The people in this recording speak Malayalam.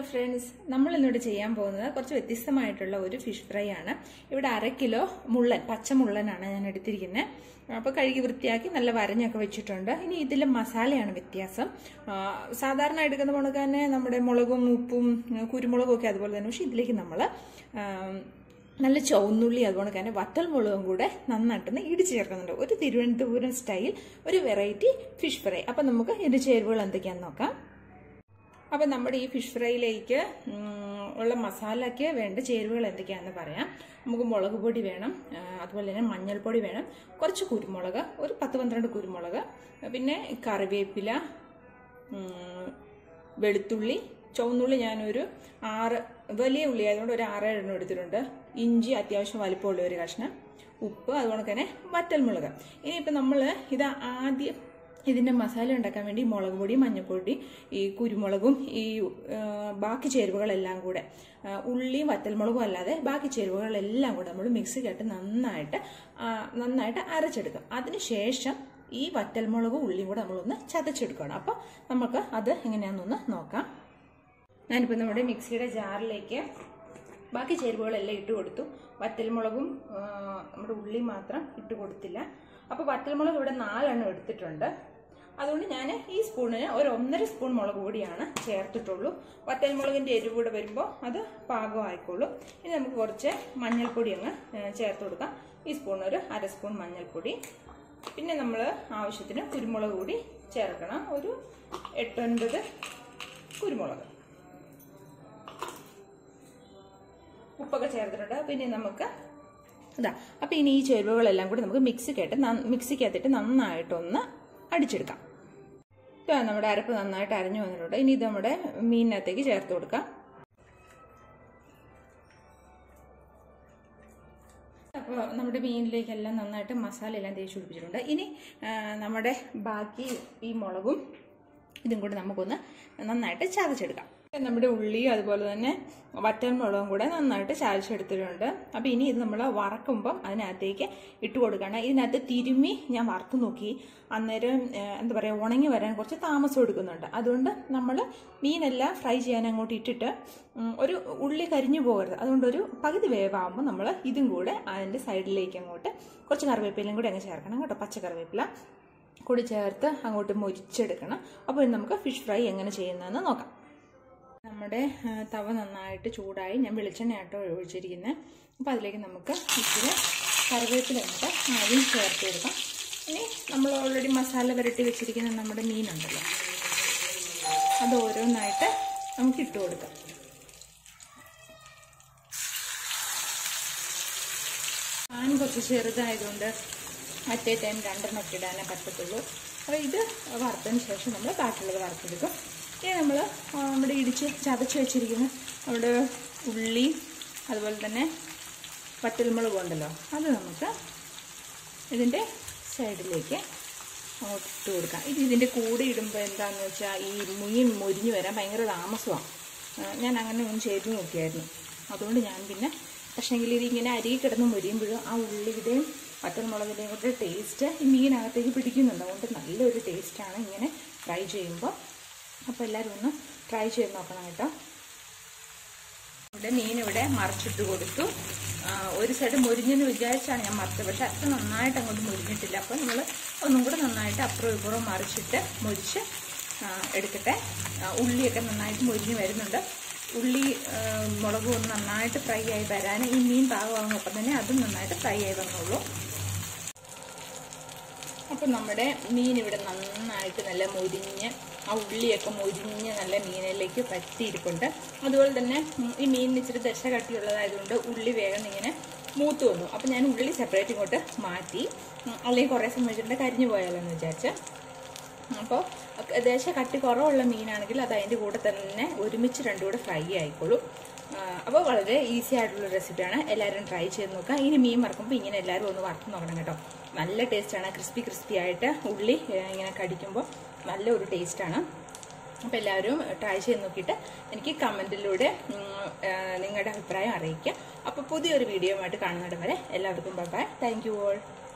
ഫ്രണ്ട്സ് നമ്മൾ ഇന്നിവിടെ ചെയ്യാൻ പോകുന്നത് കുറച്ച് വ്യത്യസ്തമായിട്ടുള്ള ഒരു ഫിഷ് ഫ്രൈ ആണ് ഇവിടെ അര കിലോ മുള്ളൻ പച്ച മുള്ളനാണ് ഞാൻ എടുത്തിരിക്കുന്നത് അപ്പോൾ കഴുകി വൃത്തിയാക്കി നല്ല വരഞ്ഞൊക്കെ വെച്ചിട്ടുണ്ട് ഇനി ഇതിലെ മസാലയാണ് വ്യത്യാസം ആ, സാധാരണ എടുക്കുന്ന കണക്ക് തന്നെ നമ്മുടെ മുളകും ഉപ്പും കുരുമുളകും ഒക്കെ അതുപോലെ തന്നെ പക്ഷേ ഇതിലേക്ക് നമ്മൾ നല്ല ചുവന്നുള്ളി അതുപോലെ തന്നെ വറ്റൽ മുളകും കൂടെ നന്നായിട്ടൊന്ന് ഇടിച്ച് ചേർക്കുന്നുണ്ട് ഒരു തിരുവനന്തപുരം സ്റ്റൈൽ ഒരു വെറൈറ്റി ഫിഷ് ഫ്രൈ അപ്പം നമുക്ക് ഇതിൻ്റെ ചേരുവകൾ എന്തൊക്കെയാണെന്ന് നോക്കാം അപ്പം നമ്മുടെ ഈ ഫിഷ് ഫ്രൈയിലേക്ക് ഉം, ഉള്ള മസാലയ്ക്ക് വേണ്ട ചേരുവകൾ എന്തൊക്കെയാണെന്ന് പറയാം നമുക്ക് മുളക് പൊടി വേണം ആ, അതുപോലെ തന്നെ മഞ്ഞൾപ്പൊടി വേണം കുറച്ച് കുരുമുളക് ഒരു പത്ത് പന്ത്രണ്ട് കുരുമുളക് പിന്നെ കറിവേപ്പില ഉം, വെളുത്തുള്ളി ചുവന്നുള്ളി ഞാനൊരു ആറ് വലിയ ഉള്ളി ആയതുകൊണ്ട് ഒരു ആറ് എണ്ണം എടുത്തിട്ടുണ്ട് ഇഞ്ചി അത്യാവശ്യം വലിപ്പമുള്ള ഒരു കഷ്ണം ഉപ്പ് അതുപോലെ തന്നെ വറ്റൽമുളക് ഇനിയിപ്പോൾ നമ്മൾ ഇത് ആദ്യം ഇതിൻ്റെ മസാല ഉണ്ടാക്കാൻ വേണ്ടി മുളക് പൊടി മഞ്ഞൾപ്പൊടി ഈ കുരുമുളകും ഈ ആ, ബാക്കി ചേരുവകളെല്ലാം കൂടെ ആ, ഉള്ളിയും വറ്റൽമുളകും അല്ലാതെ ബാക്കി ചേരുവകളെല്ലാം കൂടെ നമ്മൾ മിക്സിക്കകത്ത് നന്നായിട്ട് ആ, നന്നായിട്ട് അരച്ചെടുക്കും അതിനുശേഷം ഈ വറ്റൽമുളകും ഉള്ളിയും കൂടെ നമ്മളൊന്ന് ചതച്ചെടുക്കണം അപ്പോൾ നമുക്ക് അത് എങ്ങനെയാണെന്നൊന്ന് നോക്കാം ഞാനിപ്പോൾ നമ്മുടെ മിക്സിയുടെ ജാറിലേക്ക് ബാക്കി ചേരുവകളെല്ലാം ഇട്ട് കൊടുത്തു വറ്റൽമുളകും ആ, നമ്മുടെ ഉള്ളി മാത്രം ഇട്ട് കൊടുത്തില്ല അപ്പോൾ വറ്റൽമുളക് ഇവിടെ നാലെണ്ണം എടുത്തിട്ടുണ്ട് അതുകൊണ്ട് ഞാൻ ഈ സ്പൂണിന് ഒരു ഒന്നര സ്പൂൺ മുളക് പൊടിയാണ് ചേർത്തിട്ടുള്ളൂ വറ്റൽമുളകിൻ്റെ എരിവ് കൂടെ വരുമ്പോൾ അത് പാകമായിക്കോളൂ ഇനി നമുക്ക് കുറച്ച് മഞ്ഞൾപ്പൊടി അങ്ങ് ആ, ചേർത്ത് കൊടുക്കാം ഈ സ്പൂൺ ഒരു അര സ്പൂൺ മഞ്ഞൾപ്പൊടി പിന്നെ നമ്മൾ ആവശ്യത്തിന് കുരുമുളക് കൂടി ചേർക്കണം ഒരു എട്ടൊൻപത് കുരുമുളക് ഉപ്പൊക്കെ ചേർത്തിട്ടുണ്ട് പിന്നെ നമുക്ക് ഇതാ അപ്പം ഇനി ഈ ചേരുവകളെല്ലാം കൂടി നമുക്ക് മിക്സിക്കകത്ത് മിക്സിക്കകത്തിട്ട് നന്നായിട്ടൊന്ന് അടിച്ചെടുക്കാം ഇതാ നമ്മുടെ അരപ്പ് നന്നായിട്ട് അരഞ്ഞു വന്നിട്ടുണ്ട് ഇനി ഇത് നമ്മുടെ മീനിനകത്തേക്ക് ചേർത്ത് കൊടുക്കാം അപ്പോൾ നമ്മുടെ മീനിലേക്കെല്ലാം നന്നായിട്ട് മസാല എല്ലാം തേച്ച് പിടിപ്പിച്ചിട്ടുണ്ട് ഇനി ആ, നമ്മുടെ ബാക്കി ഈ മുളകും ഇതും കൂടി നമുക്കൊന്ന് നന്നായിട്ട് ചതച്ചെടുക്കാം നമ്മുടെ ഉള്ളി അതുപോലെ തന്നെ വറ്റൽ മുളകും കൂടെ നന്നായിട്ട് ചതച്ചെടുത്തിട്ടുണ്ട് അപ്പോൾ ഇനി ഇത് നമ്മൾ വറക്കുമ്പം അതിനകത്തേക്ക് ഇട്ട് കൊടുക്കണം ഇതിനകത്ത് തിരുമ്മി ഞാൻ വറുത്ത് നോക്കി അന്നേരം ആ, എന്താ പറയുക ഉണങ്ങി വരാൻ കുറച്ച് താമസം എടുക്കുന്നുണ്ട് അതുകൊണ്ട് നമ്മൾ മീനെല്ലാം ഫ്രൈ ചെയ്യാൻ അങ്ങോട്ട് ഇട്ടിട്ട് ഉം, ഒരു ഉള്ളി കരിഞ്ഞു പോകരുത് അതുകൊണ്ട് ഒരു പകുതി വേവാകുമ്പോൾ നമ്മൾ ഇതും കൂടെ അതിൻ്റെ സൈഡിലേക്ക് അങ്ങോട്ട് കുറച്ച് കറിവേപ്പിലയും കൂടി അങ്ങ് ചേർക്കണം കേട്ടോ പച്ച കറിവേപ്പില കൂടി ചേർത്ത് അങ്ങോട്ട് മൊരിച്ചെടുക്കണം അപ്പോൾ ഇനി നമുക്ക് ഫിഷ് ഫ്രൈ എങ്ങനെ ചെയ്യുന്നതെന്ന് നോക്കാം നമ്മുടെ ആ, തവ നന്നായിട്ട് ചൂടായി ഞാൻ വെളിച്ചെണ്ണ ആട്ടോ ഒഴിച്ചിരിക്കുന്നത് അപ്പോൾ അതിലേക്ക് നമുക്ക് ഇച്ചിരി കറിവേപ്പില ഇട്ട് ആദ്യം ചേർത്ത് കൊടുക്കാം ഇനി നമ്മൾ ഓൾറെഡി മസാല പുരട്ടി വെച്ചിരിക്കുന്ന നമ്മുടെ മീനുണ്ടല്ലോ അത് ഓരോന്നായിട്ട് നമുക്ക് ഇട്ട് കൊടുക്കാം പാൻ കുറച്ച് ചെറുതായതുകൊണ്ട് മറ്റേ ടൈം രണ്ടെണ്ണം ഒക്കെ ഇടാനേ പറ്റത്തുള്ളൂ അപ്പോൾ ഇത് വറുത്തതിന് ശേഷം നമ്മൾ ബാക്കിയുള്ളത് വറുത്തെടുക്കും ഇനി നമ്മൾ നമ്മുടെ ഇടിച്ച് ചതച്ച് വെച്ചിരിക്കുന്ന നമ്മുടെ ഉള്ളി അതുപോലെ തന്നെ വറ്റൽമുളക് ഉണ്ടല്ലോ അത് നമുക്ക് ഇതിൻ്റെ സൈഡിലേക്ക് അങ്ങോട്ട് ഇട്ട് കൊടുക്കാം ഇത് ഇതിൻ്റെ കൂടെ ഇടുമ്പോൾ എന്താണെന്ന് വെച്ചാൽ ഈ മീൻ മൊരിഞ്ഞ് വരാൻ ഭയങ്കര താമസമാണ് ആ, ഞാൻ അങ്ങനെ ഒന്ന് ചെയ്ത് നോക്കിയായിരുന്നു അതുകൊണ്ട് ഞാൻ പിന്നെ പക്ഷേങ്കിൽ ഇതിങ്ങനെ അരി കിടന്ന് മൊരിയുമ്പോഴും ആ ഉള്ളിയുടെയും വറ്റൽമുളകിൻ്റെയും കൂടെ ടേസ്റ്റ് ഈ മീനകത്തേക്ക് പിടിക്കുന്നുണ്ട് അതുകൊണ്ട് നല്ലൊരു ടേസ്റ്റാണ് ഇങ്ങനെ ഫ്രൈ ചെയ്യുമ്പോൾ അപ്പോൾ എല്ലാവരും ഒന്ന് ട്രൈ ചെയ്ത് നോക്കണം കേട്ടോ ഇവിടെ മീൻ ഇവിടെ മറിച്ചിട്ട് കൊടുത്തു ആ, ഒരു സൈഡ് മുരിഞ്ഞെന്ന് വിചാരിച്ചാണ് ഞാൻ മറിച്ചത് പക്ഷെ അത്ര നന്നായിട്ട് അങ്ങോട്ട് മുരിഞ്ഞിട്ടില്ല അപ്പോൾ നമ്മൾ ഒന്നും കൂടെ നന്നായിട്ട് അപ്പുറം ഇപ്പുറം മറിച്ചിട്ട് മുരിച്ച് ആ, എടുക്കട്ടെ ആ, ഉള്ളിയൊക്കെ നന്നായിട്ട് മുരിഞ്ഞ് വരുന്നുണ്ട് ഉള്ളി ആ, മുളകും ഒന്ന് നന്നായിട്ട് ഫ്രൈ ആയി വരാൻ ഈ മീൻ പാകമാകുമ്പോൾ തന്നെ അതും നന്നായിട്ട് ഫ്രൈ ആയി വന്നോളൂ അപ്പം നമ്മുടെ മീൻ ഇവിടെ നന്നായിട്ട് നല്ല മൊരിഞ്ഞ് ആ ഉള്ളിയൊക്കെ മൊരിഞ്ഞ് നല്ല മീനിലേക്ക് പറ്റിയിരിപ്പുണ്ട് അതുപോലെ തന്നെ ഉം, ഈ മീനിന് ഇച്ചിരി ദശ കട്ടിയുള്ളതായതുകൊണ്ട് ഉള്ളി വേഗം ഇങ്ങനെ മൂത്ത് വന്നു അപ്പം ഞാൻ ഉള്ളി സെപ്പറേറ്റ് ഇങ്ങോട്ട് മാറ്റി ഉം, അല്ലെങ്കിൽ കുറേ സമയം വെച്ചിട്ട് കരിഞ്ഞു പോയാലോ എന്ന് വിചാരിച്ച് അപ്പോൾ ദേശ കട്ടി കുറവുള്ള മീനാണെങ്കിൽ അത് അതിൻ്റെ കൂടെ തന്നെ ഒരുമിച്ച് രണ്ടും കൂടെ ഫ്രൈ ആയിക്കോളും അപ്പോൾ വളരെ ഈസി ആയിട്ടുള്ള റെസിപ്പിയാണ് എല്ലാവരും ട്രൈ ചെയ്ത് നോക്കുക ഇനി മീൻ വറക്കുമ്പോൾ ഇങ്ങനെ എല്ലാവരും ഒന്ന് വറുത്ത് നോക്കണം കേട്ടോ നല്ല ടേസ്റ്റാണ് ക്രിസ്പി ക്രിസ്പി ആയിട്ട് ഉള്ളി ഏ, ഇങ്ങനെ കടിക്കുമ്പോൾ നല്ല ഒരു ടേസ്റ്റാണ് അപ്പോൾ എല്ലാവരും ട്രൈ ചെയ്ത് നോക്കിയിട്ട് എനിക്ക് കമൻറ്റിലൂടെ നിങ്ങളുടെ അഭിപ്രായം അറിയിക്കുക അപ്പോൾ പുതിയൊരു വീഡിയോ ആയിട്ട് കാണുന്നിടം വരെ എല്ലാവർക്കും bye bye thank you all